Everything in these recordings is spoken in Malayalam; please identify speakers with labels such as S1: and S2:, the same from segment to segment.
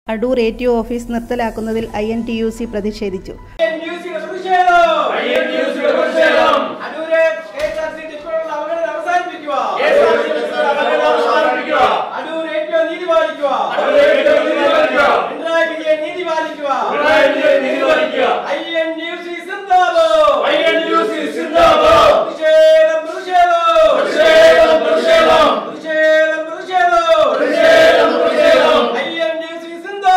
S1: Adoor A T O office നിർത്തലാക്കുന്നതിൽ I N T U C പ്രതിഷേധിച്ചു
S2: ന്യൂസിയുടെ പ്രതിഷേധം അടൂര് KSRTC ഡിപ്പോകളുടെ അവഗണന അവസാനിപ്പിക്കുക അടൂർ ഏറ്റവും നീതി പാലിക്കുക പിണറായി വിജയൻ നീതി പാലിക്കുക ഐ എൻ ന്യൂസി സിന്ദാബാദ് പ്രതിഷേധം പ്രതിഷേധം പ്രതിഷേധം പ്രതിഷേധം ഐ എൻ ന്യൂസി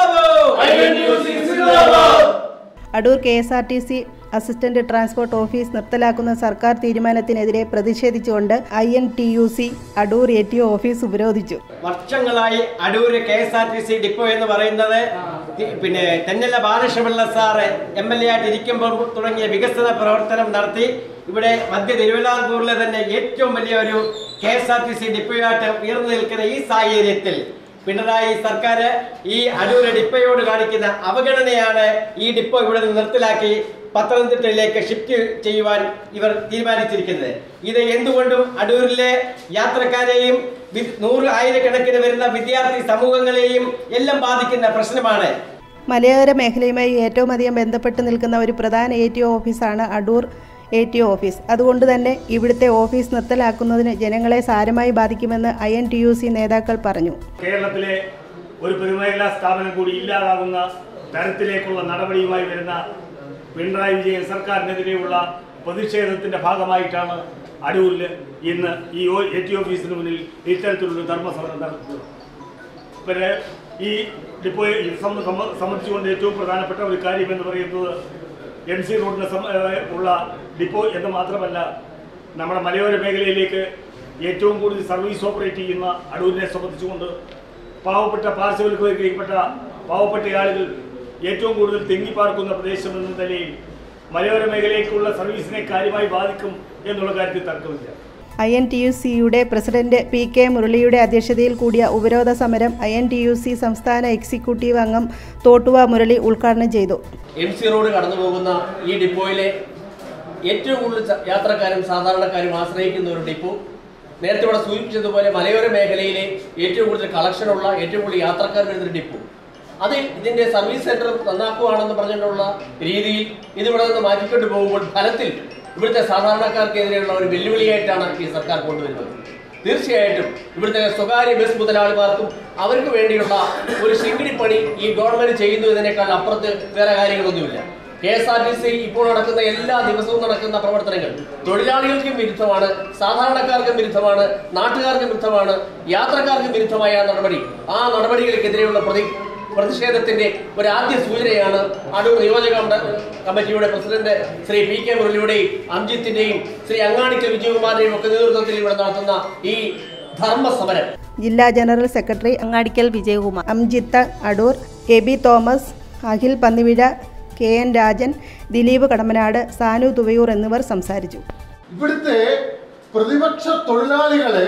S2: സിന്ദാബാദ്
S1: Adoor K S R T C assistant transport office നിർത്തലാക്കുന്ന സർക്കാർ തീരുമാനത്തിനെതിരെ പ്രതിഷേധിച്ചുകൊണ്ട് I N T U C Adoor A T O office ഉപരോധിച്ചു
S2: വർഷങ്ങളായി Adoor K S R T C depot എന്ന് പറയുന്നത് തി- പിന്നെ Thennala Balakrishnapillai sir M L A ആയിട്ട് ഇരിക്കുമ്പോൾ തുടങ്ങിയ വികസന പ്രവർത്തനം നടത്തി ഇവിടെ മധ്യ തിരുവിതാംകൂറിലെ തന്നെ ഏറ്റവും വലിയ ഒരു K S R T C ഡിപ്പോയായിട്ട് ഉയർന്നു നിൽക്കുന്ന ഈ സാഹചര്യത്തിൽ പിണറായി സർക്കാർ ഈ അടൂര് ഡിപ്പോയോട് കാണിക്കുന്ന അവഗണനയാണ് ഈ ഡിപ്പോ ഇവിടെ നിന്ന് നിർത്തലാക്കി പത്തനംതിട്ടയിലേക്ക് ഷിഫ്റ്റ് ചെയ്യുവാൻ ഇവർ തീരുമാനിച്ചിരിക്കുന്നത് ഇത് എന്തുകൊണ്ടും അടൂരിലെ യാത്രക്കാരെയും വി- നൂറ് ആയിരക്കണക്കിന് വരുന്ന വിദ്യാർത്ഥി സമൂഹങ്ങളെയും എല്ലാം ബാധിക്കുന്ന പ്രശ്നമാണ്
S1: മലയോര മേഖലയുമായി ഏറ്റവും അധികം ബന്ധപ്പെട്ട് നിൽക്കുന്ന ഒരു പ്രധാന എ ടി ഒ ഓഫീസാണ് Adoor A T O office അതുകൊണ്ട് തന്നെ ഇവിടുത്തെ ഓഫീസ് നിർത്തലാക്കുന്നതിന് ജനങ്ങളെ സാരമായി ബാധിക്കുമെന്ന് I N T U C നേതാക്കൾ പറഞ്ഞു
S3: കേരളത്തിലെ ഒരു പൊതുമേഖലാ സ്ഥാപനം കൂടി ഇല്ലാതാകുന്ന തരത്തിലേക്കുള്ള നടപടിയുമായി വരുന്ന പിണറായി വിജയൻ സർക്കാരിനെതിരെയുള്ള പ്രതിഷേധത്തിന്റെ ഭാഗമായിട്ടാണ് അടൂരിൽ ഇന്ന് ഈ എ ടി ഓഫീസിന് മുന്നിൽ ഇത്തരത്തിലുള്ള ധർമ്മസമരം നടത്തുന്നത് പിന്നെ ഈ ഡിപ്പോയെ സംബ- സംബ- സംബന്ധിച്ചുകൊണ്ട് ഏറ്റവും പ്രധാനപ്പെട്ട ഒരു കാര്യം എന്ന് പറയുന്നത് എം സി റോഡിന് സം- ഏഹ് ഉള്ള ഡിപ്പോ എന്ന് മാത്രമല്ല നമ്മുടെ മലയോര മേഖലയിലേക്ക് ഏറ്റവും കൂടുതൽ സർവീസ് ഓപ്പറേറ്റ് ചെയ്യുന്ന അടൂരിനെ സംബന്ധിച്ചുകൊണ്ട് പാവപ്പെട്ട പാർശ്വവൽക്കരിക്കപ്പെട്ട പാവപ്പെട്ട ആളുകൾ ഏറ്റവും കൂടുതൽ തെങ്ങിപ്പാർക്കുന്ന പ്രദേശം എന്ന നിലയിൽ മലയോര മേഖലയിലേക്കുള്ള സർവീസിനെ കാര്യമായി ബാധിക്കും എന്നുള്ള കാര്യത്തിൽ തർക്കമില്ല
S1: ഐ എൻ ടി യു സിയുടെ പ്രസിഡന്റ് പി കെ മുരളിയുടെ അധ്യക്ഷതയിൽ കൂടിയ ഉപരോധ സമരം I N T U C സംസ്ഥാന എക്സിക്യൂട്ടീവ് അംഗം തോട്ടുവ മുരളി ഉദ്ഘാടനം ചെയ്തു
S4: എം സി റോഡ് കടന്നു പോകുന്ന ഈ ഡിപ്പോയിലെ ഏറ്റവും കൂടുതൽ ച- യാത്രക്കാരും സാധാരണക്കാരും ആശ്രയിക്കുന്ന ഒരു ഡിപ്പോ നേരത്തെ ഇവിടെ സൂചിപ്പിച്ചതുപോലെ മലയോര മേഖലയിലെ ഏറ്റവും കൂടുതൽ കളക്ഷനുള്ള ഏറ്റവും കൂടുതൽ യാത്രക്കാർ വരുന്ന ഒരു ഡിപ്പോ അത് ഇതിന്റെ സർവീസ് സെന്റർ നന്നാക്കുവാണെന്ന് പറഞ്ഞിട്ടുള്ള രീതിയിൽ ഇതിവിടെ നിന്ന് മാറ്റിക്കൊണ്ട് പോകുമ്പോൾ ഫലത്തിൽ ഇവിടുത്തെ സാധാരണക്കാർക്കെതിരെയുള്ള ഒരു വെല്ലുവിളിയായിട്ടാണ് ഈ സർക്കാർ കൊണ്ടുവരുന്നത് തീർച്ചയായിട്ടും ഇവിടുത്തെ സ്വകാര്യ ബസ് മുതലാളിമാർക്കും അവർക്ക് വേണ്ടിയുള്ള ഒരു ശിങ്കിടിപ്പണി ഈ ഗവൺമെന്റ് ചെയ്യുന്നതിനേക്കാൾ അപ്പുറത്ത് വേറെ കാര്യങ്ങളൊന്നുമില്ല K S R T C ഇപ്പോൾ നടക്കുന്ന എല്ലാ ദിവസവും നടക്കുന്ന പ്രവർത്തനങ്ങൾ തൊഴിലാളികൾക്കും വിരുദ്ധമാണ് സാധാരണക്കാർക്കും വിരുദ്ധമാണ് നാട്ടുകാർക്കും വിരുദ്ധമാണ് യാത്രക്കാർക്കും വിരുദ്ധമായ നടപടി ആ നടപടികൾക്കെതിരെയുള്ള പ്രതി പ്രതിഷേധത്തിന്റെ ഒരു ആദ്യ സൂചനയാണ് അടൂർ നിയോജക മണ്ഡ- കമ്മിറ്റിയുടെ പ്രസിഡന്റ് ശ്രീ പി കെ മുരളിയുടെയും അംജിത്തിന്റെയും ശ്രീ അങ്ങാടിക്കൽ വിജയകുമാറിന്റെയും ഒക്കെ നേതൃത്വത്തിൽ ഇവിടെ നടത്തുന്ന ഈ ധർമ്മ സമരം
S1: ജില്ലാ general secretary Angadikkal Vijayakumar Amjith Adoor A B Thomas Akhil Pannivizha K N Rajan Dileep Kadamanad Sanu Thuvayoor എന്നിവർ സംസാരിച്ചു
S5: ഇവിടുത്തെ പ്രതിപക്ഷ തൊഴിലാളികളെ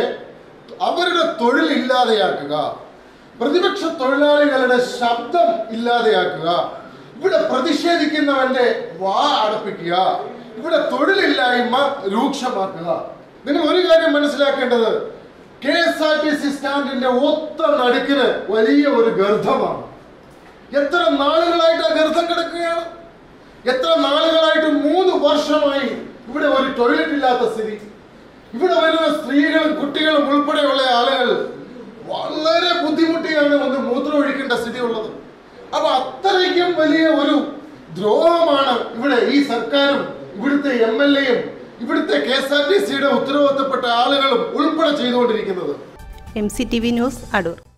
S5: അവരുടെ തൊഴിൽ ഇല്ലാതെയാക്കുക പ്രതിപക്ഷ തൊഴിലാളികളുടെ ശബ്ദം ഇല്ലാതെയാക്കുക ഇവിടെ പ്രതിഷേധിക്കുന്നവന്റെ വാ അടപ്പിക്കുക ഇവിടെ തൊഴിലില്ലായ്മ രൂക്ഷമാക്കുക നിങ്ങൾ ഒരു കാര്യം മനസ്സിലാക്കേണ്ടത് K S R T C സ്റ്റാൻഡിന്റെ ഒത്ത നടുക്കിന് വലിയ ഒരു ഗർഭമാണ് എത്ര നാളുകളായിട്ട് ആ ഗർഭം കിടക്കുകയാണ് എത്ര നാളുകളായിട്ട് മൂന്ന് വർഷമായി ഇവിടെ ഒരു ടോയ്ലറ്റ് ഇല്ലാത്ത സ്ഥിതി ഇവിടെ വരുന്ന സ്ത്രീകളും കുട്ടികളും ഉൾപ്പെടെയുള്ള ആളുകൾ വളരെ ബുദ്ധിമുട്ടിയാണ് ഒന്ന് മൂത്രം ഒഴിക്കേണ്ട സ്ഥിതി ഉള്ളത് അപ്പൊ അത്രയ്ക്കും വലിയ ഒരു ദ്രോഹമാണ് ഇവിടെ ഈ സർക്കാരും ഇവിടുത്തെ എം എൽ എയും ഇവിടുത്തെ കെ എസ് ആർ ടി സിയുടെ ഉത്തരവാദിത്തപ്പെട്ട ആളുകളും ഉൾപ്പെടെ ചെയ്തുകൊണ്ടിരിക്കുന്നത്
S1: M C T V news Adoor